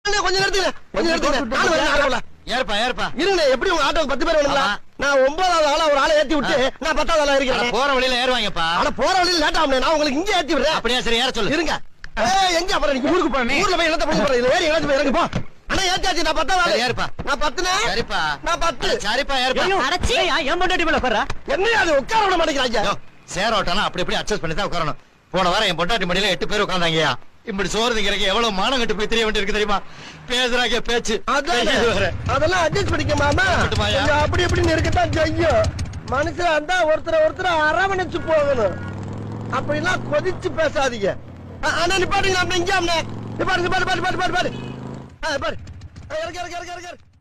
அண்ணே, கொஞ்சம் நிறுத்துங்க கொஞ்சம் நிறுத்துங்க நானும் வரேன், ஆட்டோல. ஏறுப்பா ஏறுப்பா இருங்க எப்படி உங்க ஆட்டோக்கு பத்து பேர் வேணுங்களா ஆமா. நான் ஒன்பதாவது ஆளா ஒரு ஆளை ஏத்தி விட்டு நான் பத்தாவது ஆளா அட, இருக்கிறேன் போற வழியில ஏறுவாங்கப்பா ஆனா போற வழியில லேட் ஆகும் நான் உங்களுக்கு இங்க ஏத்தி விடுறேன் அப்படியா சரி ஏற சொல்லு இருங்க ஏய், எங்க அப்புறம் நீங்க ஊருக்கு போறேன் ஊர்ல போய் என்னத்த பண்ண போறேன் இதுல ஏறி எங்கேயாச்சும் போய் இறங்கு போ அண்ணா ஏத்தியாச்சு நான் பத்தாவது சரி, ஆளு ஏறுப்பா. நான் பத்துனே சரிப்பா நான் பத்து சரிப்பா ஏறுப்பா அடச்சி என் பொண்டாட்டி மேல உட்கார்றா என்ன அது உட்கார விட மாட்டேங்கிறாங்க யோ, சேர ஓட்டானா அப்படி இப்படி அட்ஜஸ்ட் பண்ணி தான் உட்காரணும் போன வாரம் என் பொண்டாட்டி மடியில எட்டு பேர் உட்காந்தாங்கயா இப்படி சோறு திங்கிறக்கு எவ்வளவு மானம் கட்டு போய் தெரிய வேண்டியிருக்கு தெரியுமா பேசுறாங்க பேச்சு அதான் பேசிட்டு வர. அதெல்லாம் அட்ஜஸ்ட் பண்ணிக்க மாமா இருக்கட்டுமாய்யா? கொஞ்சம் அப்படி இப்படின்னு இருக்கத்தான் செய்யும் மனுஷன் இருந்தா ஒருத்தரை ஒருத்தரை அரவணைச்சு போகணும் அப்படிலாம் கொதிச்சு பேசாதீங்க அ- அண்ணா நிப்பாட்டுங்க அப்படி இங்கே அண்ணே நிப்பாடு நிப்பாடு பாடு பாடு பாடு பாடு ஆ, பாடு ஆ, இறக்கு இறக்கு இறக்கு இறக்கு